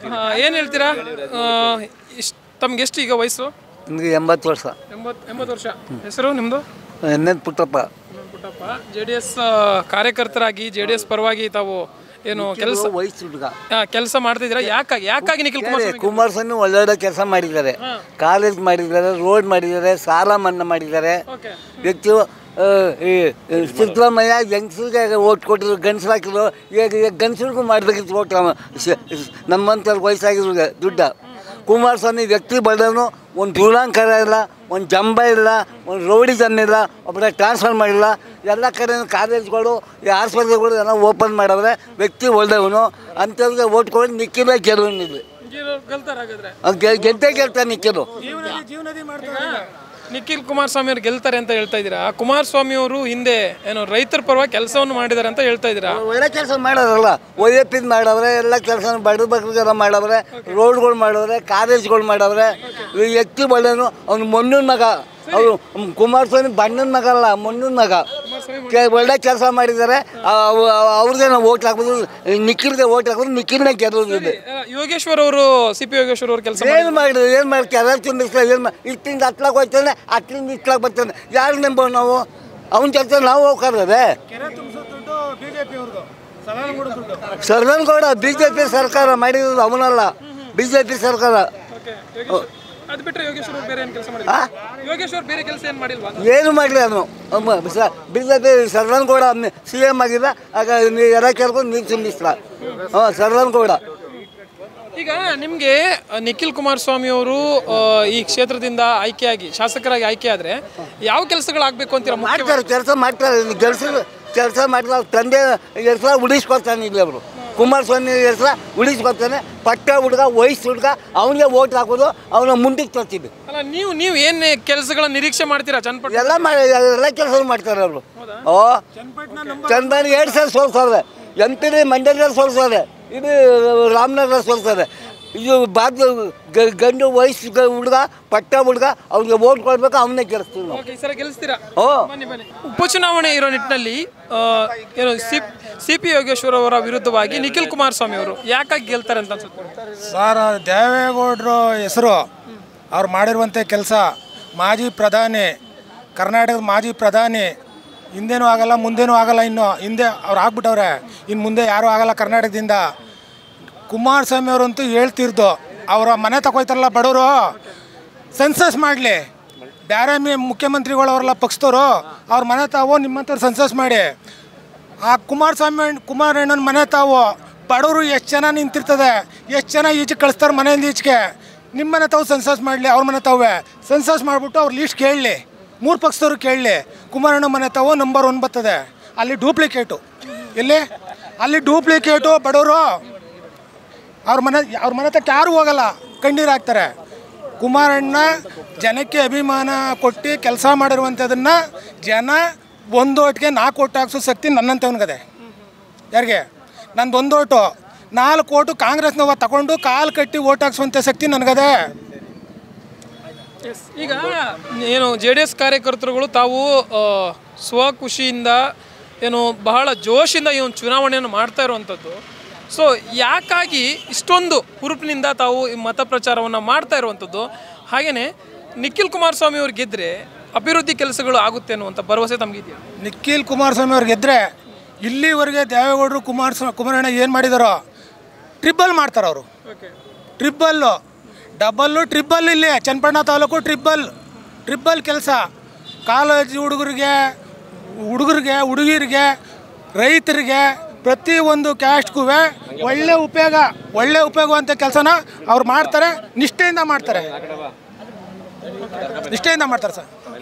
ಏನು ಹೇಳ್ತೀರಾ ಇಷ್ಟು ತಮ್ಗೆ ಎಷ್ಟು ಈಗ ವಯಸ್ಸು ನಿಮಗೆ ಎಂಬತ್ತು ವರ್ಷ ಎಂಬತ್ತು ಎಂಬತ್ತು ವರ್ಷ ಹೆಸರು ನಿಮ್ಮದು N N Puttappa Puttappa J D S ಕಾರ್ಯಕರ್ತರಾಗಿ ಜೆ ಡಿ ಎಸ್ ಪರವಾಗಿ ತಾವು ಏನು ಕೆಲಸ ವಯಸ್ಸು ಹುಡುಗ ಕೆಲಸ ಮಾಡ್ತಿದ್ದೀರಾ ಯಾಕಾಗಿ ಯಾಕಾಗಿ ನಿಖಿಲ್ ಕುಮಾರಸ್ವಾಮಿ ಕುಮಾರಸ್ವಾಮಿ ಒಳ್ಳೊಳ್ಳೆ ಕೆಲಸ ಮಾಡಿದ್ದಾರೆ ಕಾಲೇಜ್ ಮಾಡಿದ್ದಾರೆ ರೋಡ್ ಮಾಡಿದ್ದಾರೆ ಸಾಲ ಮನ್ನಾ ಮಾಡಿದ್ದಾರೆ ಓಕೆ ವ್ಯಕ್ತಿ ಆ, ಈ ಈ ಸಿದ್ದರಾಮಯ್ಯ ಗಂಡಸ್ರಿಗೆ ಓಟ್ ಕೊಟ್ಟಿದ್ರು ಗಂಡಸ್ರು ಹಾಕಿದ್ರು ಈಗ ಈಗ ಗಂಡಸ್ರಿಗೂ ಮಾಡಬೇಕಿತ್ತು ಓಟ್ ನಮ್ಮಂತ ವಯಸ್ಸಾಗಿದ್ರು ದುಡ್ಡ ಕುಮಾರಸ್ವಾಮಿ ವ್ಯಕ್ತಿ ಬಡವನು ಒಂದು ದುರಾಂಕರ ಇಲ್ಲ ಒಂದು ಜಂಬ ಇಲ್ಲ ಒಂದು ರೌಡಿಸಮ್ ಇಲ್ಲ ಒಬ್ಬರ ಟ್ರಾನ್ಸ್ಫರ್ ಮಾಡಿಲ್ಲ ಎಲ್ಲ ಕಡೆ ಕಾಲೇಜ್ಗಳು ಈ ಆಸ್ಪತ್ರೆಗಳು ಎಲ್ಲ ಓಪನ್ ಮಾಡವ್ರೆ ವ್ಯಕ್ತಿ ಒಳ್ಳೆಯವನು ಅಂಥವ್ರಿಗೆ ಓಟ್ ಕೊಡೋದು ನಿಕ್ಕಿಲ್ಲ ಗೆಲುವಿನಿದೆ ಗೆಲ್ತಾರ ಹಾಗಾದ್ರೆ ಗೆ- ಗೆದ್ದೇ ಗೆಲ್ತಾನೆ ನಿಕ್ಕಿಲು ನಿಖಿಲ್ ಕುಮಾರಸ್ವಾಮಿ ಅವ್ರು ಗೆಲ್ತಾರೆ ಅಂತ ಹೇಳ್ತಾ ಇದ್ದೀರಾ ಕುಮಾರಸ್ವಾಮಿ ಅವರು ಹಿಂದೆ ಏನು ರೈತರ ಪರವಾಗಿ ಕೆಲಸವನ್ನು ಮಾಡಿದ್ದಾರೆ ಅಂತ ಹೇಳ್ತಾ ಇದ್ದೀರಾ ಒಳ್ಳೆ ಕೆಲಸ ಮಾಡೋರಲ್ಲ ಒ ಎ ಪಿದ್ ಮಾಡವ್ರೆ ಎಲ್ಲ ಕೆಲಸ ಬಡ ಬಗ್ಗೆಲ್ಲ ಮಾಡವ್ರೆ ರೋಡ್ಗಳು ಮಾಡವ್ರೆ ಕಾಲೇಜ್ಗಳು ಮಾಡವ್ರೆ ಈ ವ್ಯಕ್ತಿ ಒಳ್ಳೆನು ಅವ್ನು ಮೊನ್ನೂನ ಮಗ ಅವರು ಕುಮಾರಸ್ವಾಮಿ ಬಣ್ಣನ ಮಗ ಅಲ್ಲ ಮೊನ್ನೂನ ಮಗ ಕೆ- ಒಳ್ಳೆ ಕೆಲಸ ಮಾಡಿದ್ದಾರೆ ಅವ್ರಿಗೆ ನಾವು ಓಟ್ ಹಾಕೋದು ನಿಖಿಲ್ಗೆ ಓಟ್ ಹಾಕೋದು ನಿಖಿಲ್ನೇ ಗೆಲ್ಲೋದಿದೆ ಆ, ಯೋಗೇಶ್ವರ್ ಅವರು ಸಿ ಪಿ ಯೋಗೇಶ್ವರ್ ಅವರು ಕೆಲಸ ಏನು ಮಾಡಿದ್ರು ಏನು ಮಾಡಿ ಕೆಲ ತುಂಬಿಸ್ಲ ಏನು ಮಾಡಿ ಇಷ್ಟಿಂದ ಹತ್ಲಾಕ್ ಹೋಗ್ತಾನೆ ಹತ್ತರಿಂದ ಇತ್ಲಾಕ್ ಬರ್ತಾನೆ ಯಾರು ನಂಬೋ ನಾವು ಅವ್ನ ಕೆಲಸ ನಾವು ಹೋಗ್ಕಾರ್ದೆ ಸರ್ವನ್ಗೌಡ ಬಿ ಜೆ ಪಿ ಸರ್ಕಾರ ಮಾಡಿರೋದು ಅವನಲ್ಲ ಬಿ ಜೆ ಪಿ ಸರ್ಕಾರ ಅದು ಬಿಟ್ಟರೆ ಯೋಗೇಶ್ವರ್ ಅವ್ರು ಬೇರೆ ಏನು ಕೆಲಸ ಮಾಡಿಲ್ಲ ಯೋಗೇಶ್ವರ್ ಬೇರೆ ಕೆಲಸ ಏನು ಮಾಡಿಲ್ವಾ ಏನು ಮಾಡಲಿ ಅವನು B J P Sarvangowda C M ಆಗಿದ್ದ ಆಗ ನೀವು ಎಲ್ಲ ಕೇಳ್ಕೊಂಡು ನೀರು ತುಂಬಿಸ್ಲ ಹಾಂ ಸರ್ವನ್ಗೌಡ ಈಗ ನಿಮಗೆ ನಿಖಿಲ್ ಕುಮಾರಸ್ವಾಮಿ ಅವರು ಆ, ಈ ಕ್ಷೇತ್ರದಿಂದ ಆಯ್ಕೆಯಾಗಿ ಶಾಸಕರಾಗಿ ಆಯ್ಕೆ ಆದ್ರೆ ಯಾವ ಕೆಲಸಗಳಾಗಬೇಕು ಅಂತೀರಾ ಮುಖ್ಯ ಮಾಡ್ತಾರೆ ಕೆಲಸ ಮಾಡ್ತಾರೆ ಕೆಲಸ ಕೆಲಸ ಮಾಡ್ತಾರೆ ತಂದೆ ಹೆಸರ ಉಳಿಸ್ಕೊಳ್ತಾನೆ ಇಲ್ಲಿ ಅವರು ಕುಮಾರಸ್ವಾಮಿ ಹೆಸರ ಉಳಿಸ್ಕೊಳ್ತಾನೆ ಪಟ್ಟ ಹುಡುಗ ವಯಸ್ಸು ಹುಡುಗ ಅವನಿಗೆ ಓಟ್ ಹಾಕೋದು ಅವನ ಮುಂದಕ್ಕೆ ತರ್ತೀವಿ ಅಲ್ಲ ನೀವು ನೀವು ಏನ್ ಕೆಲಸಗಳ ನಿರೀಕ್ಷೆ ಮಾಡ್ತೀರಾ ಚನ್ನಪಟ್ಟ ಎಲ್ಲ ಮಾಡಿ ಎಲ್ಲ ಕೆಲಸ ಮಾಡ್ತಾರೆ ಅವರು ಓ ಚಂದನ್ ಎರಡು ಸಲ ಸೋಲ್ಸವ್ರೆ ಎಂ ಪಿ ಮಂಡ್ಯದಲ್ಲಿ ಸೋಲ್ಸವ್ರೆ ಇದು ರಾಮನಗರ ಸೋಲ್ಸವ್ರೆ ಇದು ಬಾದ್ಲು ಗ- ಗಂಡು ವಯಸ್ಸು ಗ- ಹುಡುಗ ಪಟ್ಟ ಹುಡುಗ ಅವ್ನಿಗೆ ಓಟ್ ಕೊಡ್ಬೇಕು ಅವನ್ನೇ ಗೆಲ್ಲಿಸ್ತೀವಿ ನಾವು ಓಕೆ ಈ ಸಲ ಗೆಲ್ಲಿಸ್ತೀರಾ ಓ ಬನ್ನಿ ಬನ್ನಿ ಉಪಚುನಾವಣೆ ಇರೋ ನಿಟ್ಟಿನಲ್ಲಿ ಆ, ಏನು ಸಿ ಸಿ ಪಿ ಯೋಗೇಶ್ವರ್ ಅವರ ವಿರುದ್ಧವಾಗಿ ನಿಖಿಲ್ ಕುಮಾರಸ್ವಾಮಿ ಅವರು ಯಾಕಾಗಿ ಗೆಲ್ತಾರೆ ಅಂತ ಅನ್ಸುತ್ತೆ ಸರ್ ದೇವೇಗೌಡರು ಹೆಸರು ಅವ್ರು ಮಾಡಿರುವಂಥ ಕೆಲಸ ಮಾಜಿ ಪ್ರಧಾನಿ ಕರ್ನಾಟಕದ ಮಾಜಿ ಪ್ರಧಾನಿ ಹಿಂದೇನೂ ಆಗಲ್ಲ ಮುಂದೇನೂ ಆಗಲ್ಲ ಇನ್ನು ಹಿಂದೆ ಅವ್ರು ಆಗ್ಬಿಟ್ಟವ್ರೆ ಇನ್ನು ಮುಂದೆ ಯಾರೂ ಆಗಲ್ಲ ಕರ್ನಾಟಕದಿಂದ ಕುಮಾರಸ್ವಾಮಿ ಅವರಂತೂ ಹೇಳ್ತಿರ್ದು ಅವರ ಮನೆ ತಗೋಯ್ತಾರಲ್ಲ ಬಡವರು ಸೆನ್ಸಸ್ ಮಾಡಲಿ ಬೇರೆ ಮಿ ಮುಖ್ಯಮಂತ್ರಿಗಳು ಅವರೆಲ್ಲ ಪಕ್ಷದವರು ಅವ್ರ ಮನೆ ತಾವು ನಿಮ್ಮಂಥವ್ರು ಸೆನ್ಸಸ್ ಮಾಡಿ ಆ ಕುಮಾರಸ್ವಾಮಿ ಕುಮಾರಣ್ಣನ ಮನೆ ತಾವು ಬಡವರು ಎಷ್ಟು ಜನ ನಿಂತಿರ್ತದೆ ಎಷ್ಟು ಜನ ಈಚೆ ಕಳಿಸ್ತಾರೆ ಮನೆಯಿಂದ ಈಚೆಗೆ ನಿಮ್ಮ ಮನೆ ತಾವು ಸೆನ್ಸಸ್ ಮಾಡಲಿ ಅವ್ರ ಮನೆ ತಾವೇ ಸೆನ್ಸಸ್ ಮಾಡಿಬಿಟ್ಟು ಅವ್ರ ಲೀಸ್ಟ್ ಕೇಳಲಿ ಮೂರು ಪಕ್ಷದವ್ರು ಕೇಳಲಿ ಕುಮಾರಣ್ಣ ಮನೆ ತಾವು ನಂಬರ್ ಒನ್ ಬರ್ತದೆ ಅಲ್ಲಿ ಡೂಪ್ಲಿಕೇಟು ಎಲ್ಲಿ ಅಲ್ಲಿ ಡೂಪ್ಲಿಕೇಟು ಬಡವರು ಅವ್ರ ಮನೆ ಅವ್ರ ಮನೆ ತಕ್ಕ ಯಾರು ಹೋಗಲ್ಲ ಕಣ್ಣೀರು ಹಾಕ್ತಾರೆ ಕುಮಾರಣ್ಣ ಜನಕ್ಕೆ ಅಭಿಮಾನ ಕೊಟ್ಟು ಕೆಲಸ ಮಾಡಿರುವಂಥದ್ದನ್ನು ಜನ ಒಂದು ಓಟ್ಗೆ ನಾಲ್ಕು ಓಟ್ ಹಾಕ್ಸೋ ಶಕ್ತಿ ನನ್ನಂತವನಿಗದೆ ಯಾರಿಗೆ ನಂದು ಒಂದು ಓಟು ನಾಲ್ಕು ಓಟು ಕಾಂಗ್ರೆಸ್ನವ ತಗೊಂಡು ಕಾಲು ಕಟ್ಟಿ ಓಟ್ ಹಾಕ್ಸುವಂಥ ಶಕ್ತಿ ನನಗದೆ ಈಗ ಏನು ಜೆ ಡಿ ಎಸ್ ಕಾರ್ಯಕರ್ತರುಗಳು ತಾವು ಆ, ಸ್ವಖುಷಿಯಿಂದ ಏನು ಬಹಳ ಜೋಶಿಂದ ಈ ಒಂದು ಚುನಾವಣೆಯನ್ನು ಮಾಡ್ತಾ ಇರುವಂಥದ್ದು ಸೊ ಯಾಕಾಗಿ ಇಷ್ಟೊಂದು ಹುರುಪಿನಿಂದ ತಾವು ಈ ಮತ ಪ್ರಚಾರವನ್ನು ಮಾಡ್ತಾ ಇರುವಂಥದ್ದು ಹಾಗೆಯೇ ನಿಖಿಲ್ ಕುಮಾರಸ್ವಾಮಿ ಅವ್ರು ಗೆದ್ದರೆ ಅಭಿವೃದ್ಧಿ ಕೆಲಸಗಳು ಆಗುತ್ತೆ ಅನ್ನುವಂಥ ಭರವಸೆ ತಮಗಿದೆಯಾ ನಿಖಿಲ್ ಕುಮಾರಸ್ವಾಮಿ ಅವ್ರು ಗೆದ್ದರೆ ಇಲ್ಲಿವರೆಗೆ ದೇವೇಗೌಡರು ಕುಮಾರಸ್ವಾಮಿ ಕುಮಾರಣ್ಣ ಏನು ಮಾಡಿದಾರೋ ಟ್ರಿಬಲ್ ಮಾಡ್ತಾರೆ ಅವರು ಓಕೆ ಟ್ರಿಬ್ಬಲ್ಲು ಡಬಲ್ಲು ಟ್ರಿಬ್ಬಲ್ ಇಲ್ಲಿ ಚನ್ನಪಟ್ಟಣ ತಾಲೂಕು ಟ್ರಿಬ್ಬಲ್ ಟ್ರಿಬ್ಬಲ್ ಕೆಲಸ ಕಾಲೇಜ್ ಹುಡುಗರಿಗೆ ಹುಡುಗರಿಗೆ ಹುಡುಗಿರಿಗೆ ರೈತರಿಗೆ ಪ್ರತಿಯೊಂದು ಕ್ಯಾಸ್ಟ್ಗೂ ಒಳ್ಳೆ ಉಪಯೋಗ ಒಳ್ಳೆ ಉಪಯೋಗವಂತ ಕೆಲಸನ ಅವ್ರು ಮಾಡ್ತಾರೆ ನಿಷ್ಠೆಯಿಂದ ಮಾಡ್ತಾರೆ ನಿಷ್ಠೆಯಿಂದ ಮಾಡ್ತಾರೆ ಸರ್